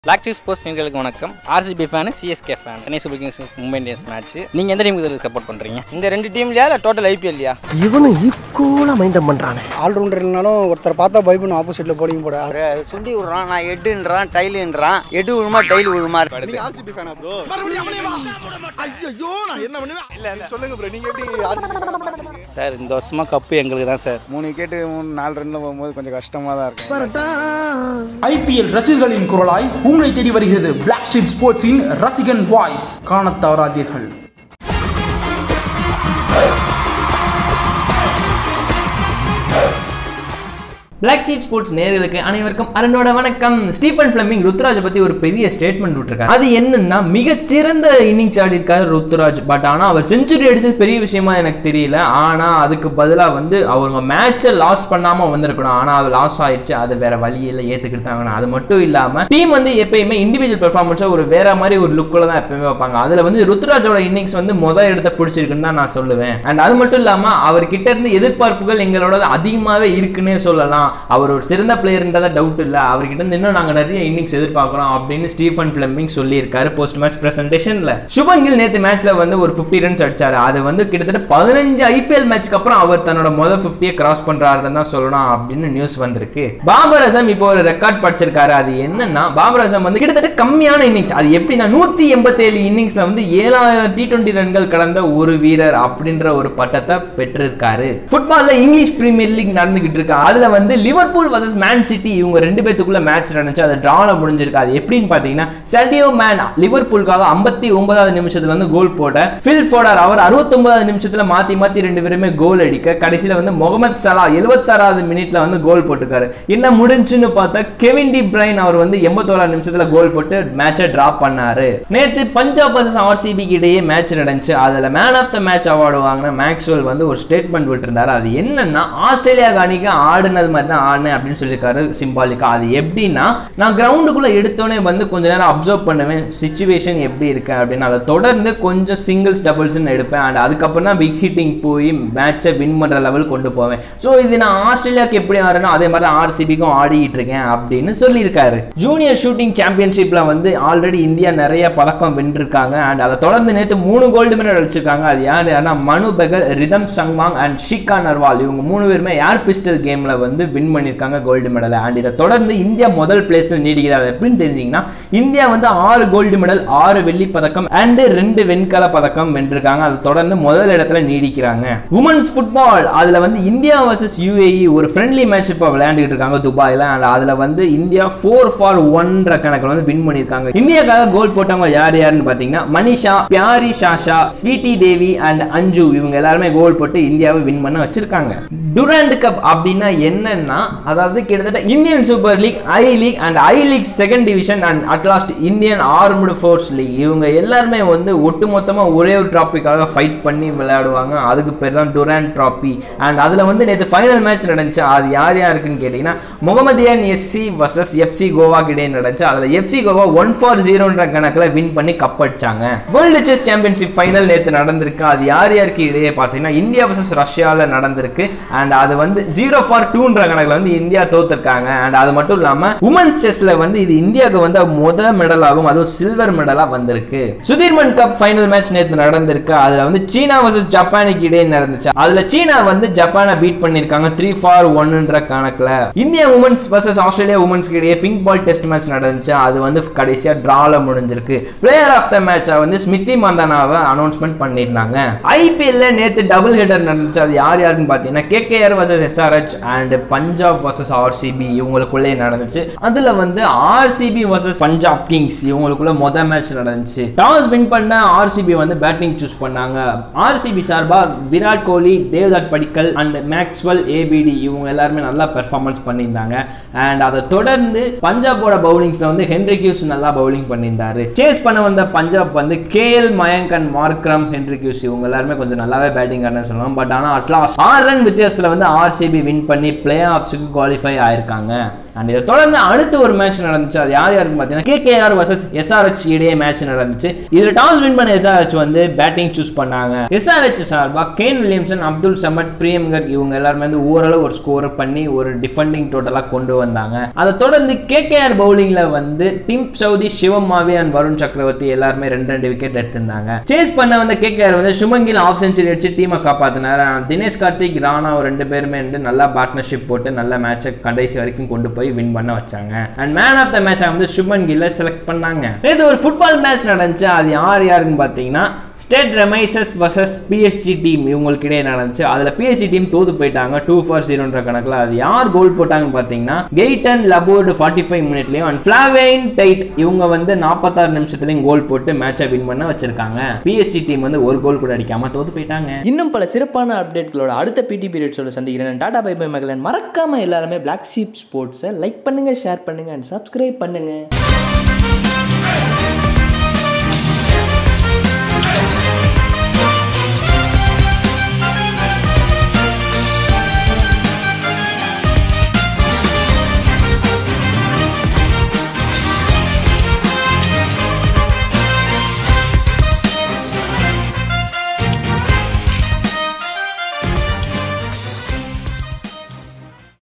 Black tea sports நேர்களுக்கு வணக்கம் RCB fan CSK fan Chennai Super Kings Mumbai Indians match நீங்கள் எந்த டீமுக்கு சப்போர்ட் பண்ணுறீங்க இந்த ரெண்டு டீம்லயா இல்லை டோட்டல் ஐபிஎல்லையா இவனும் ஈக்குவலா மைண்டம் பண்றானே ஆல்ரவுண்டர் இல்லைனாலும் ஒருத்தர் பார்த்தா பயப்படணும் ஆப்போசிட்டில் போடிங்க போட சுண்டி விடுறான் நான் எட்டுன்றான் டைலுன்றான் எட்டு விழுமா டைல் விழுமா சார் இந்த வருஷமா கப்பு எங்களுக்கு தான் சார் மூணு விக்கெட்டு மூணு நாலு ரன்ல போகும்போது கொஞ்சம் கஷ்டமாக தான் இருக்கும் ஐபிஎல் ரசிகர்களின் குரலாய் உங்களை தேடி வருகிறது பிளாக் ஷீப் ஸ்போர்ட்ஸின் ரசிகன் வாய்ஸ் காணத் தவறாதீர்கள் பிளாக் ஷீப் ஸ்போர்ட்ஸ் நேயர்களுக்கு அனைவருக்கும் அரணோட வணக்கம் ஸ்டீஃபன் ஃபிளமிங் ருத்ராஜை பத்தி ஒரு பெரிய ஸ்டேட்மெண்ட் விட்டுருக்காரு அது என்னன்னா மிகச்சிறந்த இன்னிங்ஸ் ஆடி இருக்காரு ருத்ராஜ் பட் ஆனா அவர் செஞ்சுரி அடிச்சது பெரிய விஷயமா எனக்கு தெரியல ஆனா அதுக்கு பதிலா வந்து அவங்க மேட்சை லாஸ் பண்ணாம வந்திருக்கணும் ஆனா அது லாஸ் ஆயிடுச்சு அது வேற வழியில ஏத்துக்கிட்டு தான் ஆகணும். அது மட்டும் இல்லாம டீம் வந்து எப்பயுமே இண்டிவிஜுவல் பெர்ஃபார்மன்ஸை ஒரு வேற மாதிரி ஒரு லுக்கில் தான் எப்பயுமே வைப்பாங்க அதுல வந்து ருத்ராஜோட இன்னிங்ஸ் வந்து முதல் இடத்தை பிடிச்சிருக்குன்னு தான் நான் சொல்லுவேன் அண்ட் அது மட்டும் இல்லாம அவர்கிட்ட இருந்து எதிர்பார்ப்புகள் எங்களோட அதிகமாகவே இருக்குன்னே சொல்லலாம் அவர் ஒரு சிறந்த பிளேயர்ன்றத டவுட் இல்லை அவர்கிட்ட இருந்து இன்னும் நாங்கள் நிறைய இன்னிங்ஸ் எதிர்பார்க்குறோம் அப்படின்னு ஸ்டீஃபன் ஃபிளமிங் சொல்லியிருக்காரு போஸ்ட் மேட்ச் பிரசன்டேஷன்ல சுபன் கில் நேற்று மேட்ச்ல வந்து ஒரு ஃபிஃப்டி ரன்ஸ் அடிச்சாரு அது வந்து கிட்டத்தட்ட பதினஞ்சு ஐபிஎல் மேட்ச்க்கு அப்புறம் அவர் தன்னோட முதல் ஃபிஃப்டியை கிராஸ் பண்றாருன்னு தான் சொல்லணும் அப்படின்னு நியூஸ் வந்திருக்கு பாபர் அசம் இப்போ ஒரு ரெக்கார்ட் படிச்சிருக்காரு அது என்னன்னா பாபர் அசம் வந்து கிட்டத்தட்ட கம்மியான இன்னிங்ஸ் அது எப்படின்னா நூத்தி எண்பத்தேழு இன்னிங்ஸ்ல வந்து ஏழாயிரம் டி டுவெண்ட்டி ரன்கள் கடந்த ஒரு வீரர் அப்படின்ற ஒரு பட்டத்தை பெற்றிருக்காரு ஃபுட்பால்ல இங்கிலீஷ் பிரீமியர் லீக் நடந்துகிட்டு இருக்கு அதுல வந்து லிவர்பூல் வர்சஸ் மேன் சிட்டி இவங்க ரெண்டு பேத்துக்குள்ள மேட்ச் நடந்துச்சு அது டிரால முடிஞ்சிருக்கு அது எப்படின்னு பாத்தீங்கன்னா சடியோ மேன் லிவர்பூலுக்காக ஐம்பத்தி ஒன்பதாவது நிமிஷத்துல வந்து கோல் போட ஃபில் ஃபோடர் அவர் அறுபத்தொன்பதாவது நிமிஷத்துல மாத்தி மாத்தி ரெண்டு பேருமே கோல் அடிக்க கடைசியில வந்து முகமது சலா எழுபத்தாறாவது மினிட்ல வந்து கோல் போட்டுக்காரு என்ன முடிஞ்சுன்னு பார்த்தா கெவின் டி பிரைன் அவர் வந்து எண்பத்தோராவது நிமிஷத்துல கோல் போட்டு மேட்சை டிராப் பண்ணாரு நேத்து பஞ்சாப் வர்சஸ் ஆர்சிபிக்கு இடையே மேட்ச் நடந்துச்சு அதுல man of the match award வாங்கின மேக்ஸ்வெல் வந்து ஒரு ஸ்டேட்மெண்ட் விட்டுருந்தாரு அது என்னன்னா ஆஸ்திரேலியா அணிக்கு ஆடுனது மாதிரி தான் ஆடினேன் அப்படின்னு சொல்லியிருக்காரு சிம்பாலிக்கா அது எப்படின்னா நான் கிரவுண்டுக்குள்ள எடுத்தோடனே வந்து கொஞ்ச நேரம் அப்சர்வ் பண்ணுவேன் சுச்சுவேஷன் எப்படி இருக்கு அப்படின்னு அதை தொடர்ந்து கொஞ்சம் சிங்கிள்ஸ் டபுள்ஸ்னு எடுப்பேன் அண்ட் அதுக்கப்புறம் தான் பிக் ஹிட்டிங் போய் மேட்சை வின் பண்ற லெவல் கொண்டு போவேன் ஸோ இது நான் ஆஸ்திரேலியாவுக்கு எப்படி ஆடுறேனோ அதே மாதிரி ஆர்சிபிக்கும் ஆடிட்டு இருக்கேன் அப்படின்னு சொல்லியிருக்காரு ஜூனியர் ஷூட்டிங் சாம்பியன்ஷிப்ல வந்து ஆல்ரெடி இந்தியா நிறைய பதக்கம் வென்றிருக்காங்க அண்ட் அதை தொடர்ந்து நேற்று மூணு கோல்டு மெடல் அடிச்சிருக்காங்க அது யார் யாருன்னா மனு பெகர் ரிதம் சங்வாங் அண்ட் ஷிகா நர்வால் இவங்க மூணு பேருமே ஏர் பிஸ்டல் கேம்ல வந்து வின் பண்ணியிருக்காங்க கோல்டு மெடல் அண்ட் இதை தொடர்ந்து இந்தியா முதல் பிளேஸ்ல நீடிக்கிறார் அது எப்படின்னு தெரிஞ்சீங்கன்னா இந்தியா வந்து ஆறு கோல்டு மெடல் ஆறு வெள்ளி பதக்கம் அண்ட் ரெண்டு வெண்கல பதக்கம் வென்றிருக்காங்க அதை தொடர்ந்து முதல் இடத்துல நீடிக்கிறாங்க உமன்ஸ் ஃபுட்பால் அதுல வந்து இந்தியா வர்சஸ் யுஏஇ ஒரு ஃப்ரெண்ட்லி மேட்ச் இப்போ விளையாண்டுட்டு இருக்காங்க துபாயில அண்ட் அதுல வந்து இந்தியா ஃபோர் ஃபார் ஒன்ற கணக்கில் வந்து வின் பண்ணியிருக்காங்க இந்தியாக்காக கோல் போட்டவங்க யார் யாருன்னு பார்த்தீங்கன்னா மனிஷா பியாரி ஷாஷா ஸ்வீட்டி தேவி அண்ட் அஞ்சு இவங்க எல்லாருமே கோல் போட்டு இந்தியாவை வின் பண்ண வச்சிருக்காங்க டுராண்ட் கப் அப்படின்னா என்னன்னா அதாவது கிட்டத்தட்ட Indian Super League I League and I League second division and at last Indian Armed Force League இவங்க எல்லாருமே வந்து ஒட்டுமொத்தமா ஒரே ஒரு ட்ராபிக்காக ஃபைட் பண்ணி விளையாடுவாங்க அதுக்கு பேர் தான் டுராண்ட் ட்ராபி அண்ட் அதுல வந்து நேற்று ஃபைனல் மேட்ச் நடந்துச்சு அது யார் யாருக்குன்னு கேட்டீங்கன்னா Mohammedan SC versus FC Goa இடையே நடந்துச்சு அதுல எஃப்சி கோவா ஒன் ஃபார் ஜீரோன்ற கணக்கில் வின் பண்ணி கப் அடிச்சாங்க வேர்ல்டு செஸ் சாம்பியன்ஷிப் ஃபைனல் நேற்று நடந்திருக்கு அது யார் யாருக்கு இடையே பார்த்தீங்கன்னா இந்தியா வர்சஸ் ரஷ்யாவில் நடந்திருக்கு அண்ட் அது வந்து ஜீரோ ஃபார் டூன்ற கணக்கில் வந்து இந்தியா தோத்துருக்காங்க அண்ட் அது மட்டும் இல்லாமல் உமன்ஸ் செஸ்ல வந்து இது இந்தியாவுக்கு வந்து முத மெடல் ஆகும் அதுவும் சில்வர் மெடலா வந்திருக்கு சுதீர்மன் கப் ஃபைனல் மேட்ச் நேற்று நடந்திருக்கு அதுல வந்து சீனா வர்சஸ் ஜப்பானுக்கு இடையே நடந்துச்சு அதுல சீனா வந்து ஜப்பானை பீட் பண்ணிருக்காங்க த்ரீ ஃபார் ஒன்னுன்ற கணக்குல இந்தியா உமன்ஸ் வர்சஸ் ஆஸ்திரேலியா உமன்ஸ்க்கு இடையே பிங்க் பால் டெஸ்ட் மேட்ச் நடந்துச்சு அது வந்து கடைசியா டிரால முடிஞ்சிருக்கு பிளேயர் ஆஃப் த மேட்சை வந்து ஸ்மிருதி மந்தனாவை அனௌன்ஸ்மெண்ட் பண்ணியிருந்தாங்க ஐபிஎல்ல நேத்து டபுள் ஹெடர் நடந்துச்சு அது யார் யாருன்னு பார்த்தீங்கன்னா KKR versus SRH and Punjab versus RCB இவங்களுக்குள்ளே நடந்துச்சு அதுல வந்து ஆர்சிபி வர்சஸ் பஞ்சாப் கிங்ஸ் இவங்களுக்குள்ள மொதல் மேட்ச் நடந்துச்சு டாஸ் வின் பண்ண ஆர்சிபி வந்து பேட்டிங் சூஸ் பண்ணாங்க ஆர்சிபி சார்பா Virat Kohli Devdutt Padikkal and Maxwell ABD இவங்க எல்லாருமே நல்லா பெர்ஃபார்மன்ஸ் பண்ணியிருந்தாங்க அண்ட் அதை தொடர்ந்து பஞ்சாபோட பவுலிங்ஸ்ல வந்து ஹென்ரி கியூஸ் நல்லா பவுலிங் பண்ணியிருந்தாரு சேஸ் பண்ண வந்த பஞ்சாப் வந்து KL Mayank and Markram Henriques இவங்க எல்லாருமே கொஞ்சம் நல்லாவே பேட்டிங் ஆடுன்னு சொல்லலாம் பட் ஆனால் அட்லாஸ்ட் ஆறு ரன் வித்தியாசத்தில் வந்து ஆர்சிபி வின் பண்ணி பிளே ஆஃப்ஸுக்கு குவாலிஃபை ஆயிருக்காங்க அண்ட் இதை தொடர்ந்து அடுத்து ஒரு மேட்ச் நடந்துச்சு அது யார் யாருக்கு பார்த்தீங்கன்னா கேகேஆர் வர்சஸ் எஸ்ஆர்ஹெச் இடையே மேட்ச் நடந்துச்சு இதுல டாஸ் வின் பண்ண எஸ்ஆர்ஹெச் வந்து பேட்டிங் சூஸ் பண்ணாங்க எஸ்ஆர்ஹெச் சார்பா கேன் வில்லியம்சன் அப்துல் சமட் பிரியம் கர்க் இவங்க எல்லாருமே வந்து ஓரளவு ஒரு ஸ்கோர் பண்ணி ஒரு டிஃபெண்டிங் டோட்டலாக கொண்டு வந்தாங்க அதை தொடர்ந்து கேகேஆர் பவுலிங்ல வந்து Tim Southee Shivam Mavi and Varun Chakravarthy எல்லாருமே ரெண்டு ரெண்டு விக்கெட் எடுத்திருந்தாங்க சேஸ் பண்ண வந்த கேகேஆர் வந்து சுமங்கில் ஆஃப் செஞ்சுரி அடிச்சு டீமை காப்பாத்தினாரு ஆனா தினேஷ் கார்த்திக் ராணா ஒரு ரெண்டு பேருமே வந்து நல்லா பார்ட்னர்ஷிப் போட்டு நல்ல மேட்சை கடைசி வரைக்கும் கொண்டு போய் வின் பண்ண வச்சாங்க and man of the match வந்து சுமன் கில்ல செலக்ட் பண்ணாங்க நேற்று ஒரு ஃபுட்பால் மேட்ச் நடந்துச்சு அது யார் யாருன்னு பார்த்தீங்கன்னா Stade Rennais versus PSG team இவங்களுக்கு இடையே நடந்துச்சு அதில் பிஎஸ்ஜி டீம் தோத்து போயிட்டாங்க டூ ஃபார் ஜீரோன்ற கணக்கில் அது யார் கோல் போட்டாங்கன்னு பார்த்தீங்கன்னா கெய்டன் லபோர்டு ஃபார்ட்டி ஃபைவ் மினிட்லையும் அண்ட் ஃபிளாவேன் டைட் இவங்க வந்து நாற்பத்தாறு நிமிஷத்துலையும் கோல் போட்டு மேட்சை வின் பண்ண வச்சிருக்காங்க பிஎஸ்ஜி டீம் வந்து ஒரு கோல் கூட அடிக்காம தோத்து போயிட்டாங்க இன்னும் பல சிறப்பான அப்டேட்களோட அடுத்த பிடி பீரியட்ஸோட சந்திக்கிறேன் டாடா பை பை மகளன் மறக்காம எல்லாருமே பிளாக் ஷீப் ஸ்போர்ட்ஸை லைக் பண்ணுங்க ஷேர் பண்ணுங்க அண்ட் சப்ஸ்கிரைப் பண்ணுங்க